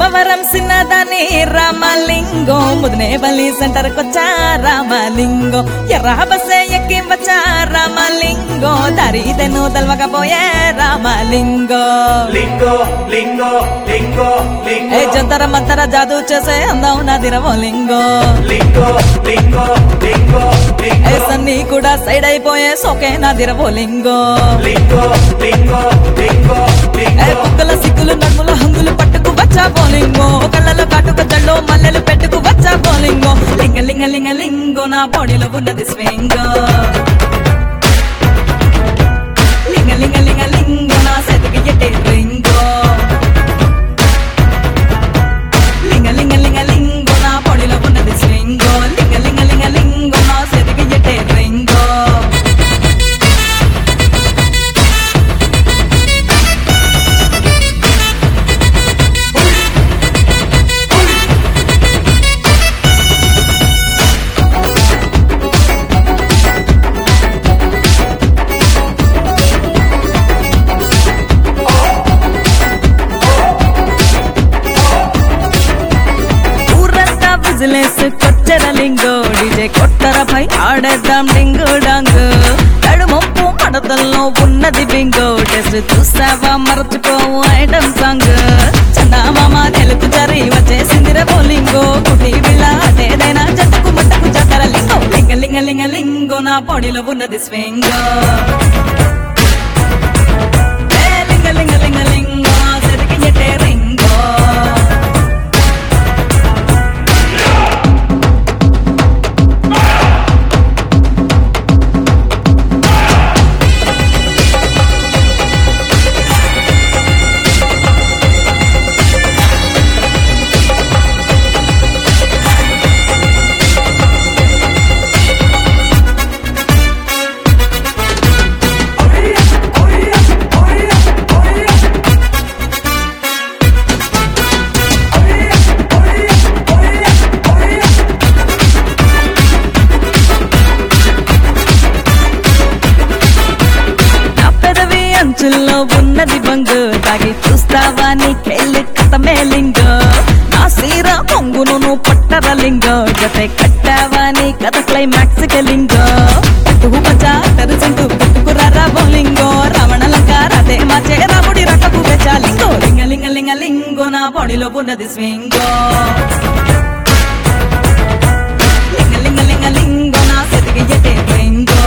గన్నవరం సిన్నదాని రామలింగం ముదినేపల్లి సెంటర్ కొచ్చా రామలింగం ఎర్ర బస్సే ఎక్కి వచ్చా రామలింగం దారిదెను తెలవకపోయే రామలింగం లింగో లింగో లింగో ఏ లింగో జంతర మంతర జాదు చేసే అందం నదిరవో లింగో లింగో లింగో లింగో ఏ లింగో సన్ని కూడా సైడ్ అయిపోయే సోకే నదిరవో లింగో లింగో లింగో లింగో ఏ లింగో కుక్కల సిక్కులు నడుముల హంగులు పట్టుకు వచ్చా బోలింగో కళ్ళలో కాటుక జల్లో మల్లెలు పెట్టుకు వచ్చా బోలింగో లింగ లింగ లింగ లింగో నా బాడీలో ఉన్నది స్వింగో లింగ లింగ లింగ లింగో నా సెతికి ఎట్టే రింగో లింగ లింగ లింగ లింగో నా బాడీలో ఉన్నది స్వింగో లింగ లింగ లింగ లింగో నా సెతికి ఎట్టే రింగో ఊరంతా బిజినెస్ కొచ్చర లింగో డిజే కొట్టర పై ఆడేద్దాం డింగు డాంగు కడుమొప్పు మడతల్లో ఉన్నది బింగో టెస్ట్ చూసావా మరచిపోవు ఐటమ్ సాంగ్ చందామామ తెలుగు జరి వచ్చేసిందిర బోలింగో కుటి బిళ్ళ అదేదైనా జట్టుకు మట్టకు జతర లింగో లింగ లింగ లింగ లింగో నా బాడీలో ఉన్నది స్వింగో ఏ లింగ లింగ లింగ లింగో నా సెదికి ఎట్టే రింగో నా పెదవి అంచుల్లో ఉన్నది బంగు తాగి చూస్తావా నీకెళ్ళి కథమే లింగో నా సీర పొంగును నువ్వు పట్టర లింగో జతే కట్టావా నీ కథ క్లైమాక్స్ లింగో పట్టుకు మజా తెరచుంటూ పుట్టుకురారా బోలింగో రమణ లంక రదే మాచే రాముడి రకపు లింగో లింగ లింగ లింగ లింగో నా బాడీలో ఉన్నది స్వింగో లింగ లింగ లింగ లింగో నా సెతికి ఎట్టే లింగో